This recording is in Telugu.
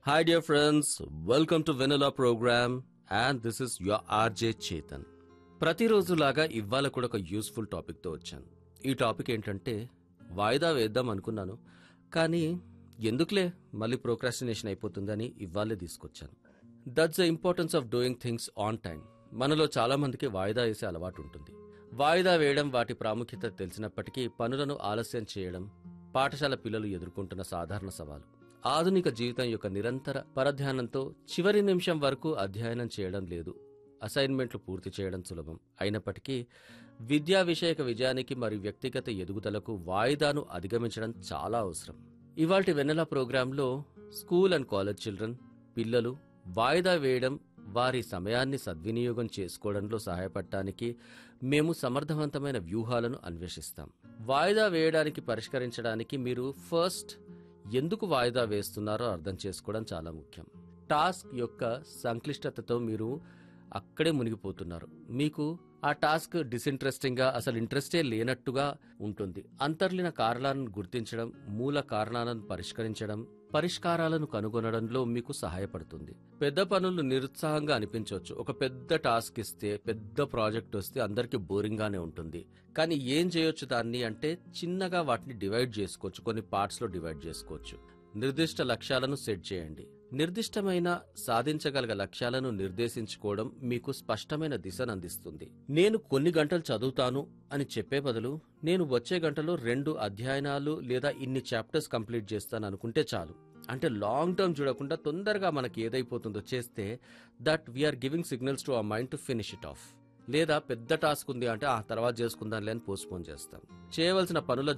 Hi, dear friends. Welcome to Vanilla program, and this is your RJ Chetan. ప్రతిరోజులాగా ఇవాళ కూడా ఒక యూస్ఫుల్ టాపిక్తో వచ్చాను ఈ టాపిక్ ఏంటంటే వాయిదా వేద్దాం అనుకున్నాను కానీ ఎందుకులే మళ్ళీ ప్రోక్రాస్టినేషన్ అయిపోతుందని ఇవాళే తీసుకొచ్చాను that's the importance of doing things on time మనలో చాలా మందికి వాయిదా వేసే అలవాటు ఉంటుంది వాయిదా వేయడం వాటి ప్రాముఖ్యత తెలిసినప్పటికీ పనులను ఆలస్యం చేయడం పాఠశాల పిల్లలు ఎదుర్కొంటున్న సాధారణ సవాలు ఆధునిక జీవితం యొక్క నిరంతర పరధ్యానంతో చివరి నిమిషం వరకు అధ్యయనం చేయడం లేదు అసైన్మెంట్లు పూర్తి చేయడం సులభం అయినప్పటికీ విద్యా విషయక విజయానికి మరియు వ్యక్తిగత ఎదుగుదలకు వాయిదాను అధిగమించడం చాలా అవసరం ఇవాల్టి వెన్నెల ప్రోగ్రాంలో స్కూల్ అండ్ కాలేజ్ చిల్డ్రన్ పిల్లలు వాయిదా వేయడం వారి సమయాన్ని సద్వినియోగం చేసుకోవడంలో సహాయపడటానికి మేము సమర్థవంతమైన వ్యూహాలను అన్వేషిస్తాం వాయిదా వేయడానికి పరిష్కరించడానికి మీరు ఫస్ట్ ఎందుకు వాయిదా వేస్తున్నారో అర్థం చేసుకోవడం చాలా ముఖ్యం టాస్క్ యొక్క సంక్లిష్టతతో మీరు అక్కడే మునిగిపోతున్నారు మీకు ఆ టాస్క్ డిసింట్రెస్టింగ్ గా అసలు ఇంట్రెస్టే లేనట్టుగా ఉంటుంది అంతర్లీన కారణాలను గుర్తించడం మూల కారణాలను పరిష్కరించడం పరిష్కారాలను కనుగొనడంలో మీకు సహాయపడుతుంది పెద్ద పనులు నిరుత్సాహంగా అనిపించవచ్చు ఒక పెద్ద టాస్క్ ఇస్తే పెద్ద ప్రాజెక్ట్ వస్తే అందరికీ బోరింగ్ గానే ఉంటుంది కానీ ఏం చేయొచ్చు దాన్ని అంటే చిన్నగా వాటిని డివైడ్ చేసుకోవచ్చు కొన్ని పార్ట్స్ లో డివైడ్ చేసుకోవచ్చు నిర్దిష్ట లక్ష్యాలను సెట్ చేయండి నిర్దిష్టమైన సాధించగల లక్ష్యాలను నిర్దేశించుకోవడం మీకు స్పష్టమైన దిశను అందిస్తుంది నేను కొన్ని గంటలు చదువుతాను అని చెప్పే బదులు నేను వచ్చే గంటలో రెండు అధ్యయనాలు లేదా ఇన్ని చాప్టర్స్ కంప్లీట్ చేస్తాను అనుకుంటే చాలు అంటే లాంగ్ టర్మ్ చూడకుండా తొందరగా మనకి ఏదైపోతుందో చేస్తే that we are giving signals to our mind to finish it off లేదా పెద్ద టాస్క్ ఉంది అంటే ఆ తర్వాత చేసుకుందాంలే అని పోస్ట్పోన్ చేస్తాం చేయవలసిన పనుల